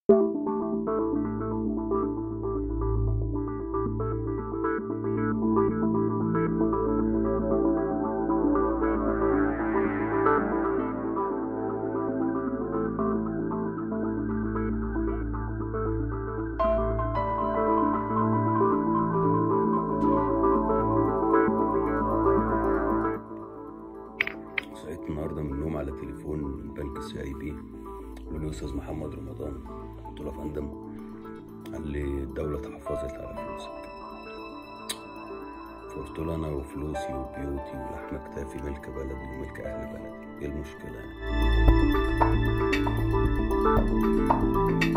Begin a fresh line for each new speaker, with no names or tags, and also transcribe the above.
صحيت النهارده من النوم على تليفون من بنك السي اي بي قال لي استاذ محمد رمضان قلت له يا فندم قال لي الدولة تحفظت على فلوسك فقلت له انا وفلوسي وبيوتي ولحم كتافي ملك بلدي وملك اهل بلدي ايه المشكلة يعني